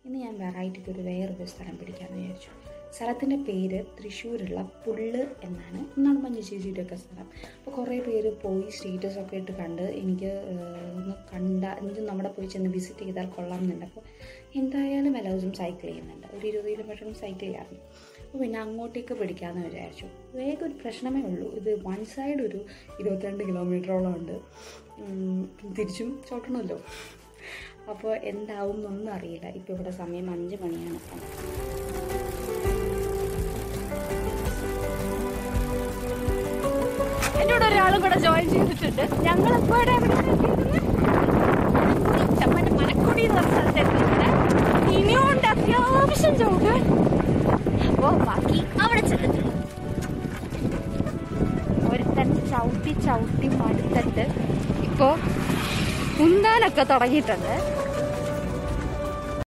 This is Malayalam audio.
ഇന്ന് ഞാൻ വെറൈറ്റിക്ക് ഒരു വേറൊരു സ്ഥലം പിടിക്കാമെന്ന് വിചാരിച്ചു സ്ഥലത്തിൻ്റെ പേര് തൃശ്ശൂരുള്ള പുള്ള് എന്നാണ് എന്നാണ് മഞ്ഞ ചേച്ചിയുടെ ഒക്കെ സ്ഥലം അപ്പോൾ കുറേ പേര് പോയി സ്റ്റേറ്റസ് ഒക്കെ ഇട്ട് കണ്ട് എനിക്ക് ഏഹ്, ഒന്ന് കണ്ട എനിക്ക് നമ്മുടെ പോയി ചെന്ന് വിസിറ്റ് ചെയ്താൽ കൊള്ളാം എന്നുണ്ട് അപ്പോൾ എന്തായാലും എല്ലാ ദിവസവും സൈക്കിൾ ചെയ്യുന്നുണ്ട് ഒരു ഇരുപത് കിലോമീറ്റർ സൈക്കിൾ ചെയ്യാറുണ്ട് അപ്പോൾ പിന്നെ അങ്ങോട്ടേക്ക് പിടിക്കാമെന്ന് വിചാരിച്ചു വേഗം ഒരു പ്രശ്നമേ ഉള്ളൂ ഇത് വൺ സൈഡ് ഒരു ഇരുപത്തിരണ്ട് കിലോമീറ്ററോളം ഉണ്ട് ഉം, തിരിച്ചും ചോട്ടണമല്ലോ അപ്പോൾ എന്താവും എന്നൊന്നും അറിയില്ല ഇപ്പോൾ ഇവിടെ സമയം അഞ്ച് മണിയാണ് അപ്പം എന്നോട് ഒരാളും കൂടെ ജോയിൻ ചെയ്തിട്ടുണ്ട് ഞങ്ങൾ ഇപ്പോൾ മറ്റേ മലക്കുടി എന്ന് പറഞ്ഞ സ്ഥലത്ത് എത്തിയിട്ടുണ്ട് ഇനിയും ഉണ്ട് അത്യാവശ്യം ചോക്ക് അപ്പോ ബാക്കി അവിടെ ചെല്ലത്തുള്ളൂ ഒരുത്തൻ ചവിട്ടി ചവിട്ടി മടുത്തിട്ട് ഇപ്പോ കുന്താനൊക്കെ തുടങ്ങിയിട്ടുണ്ട്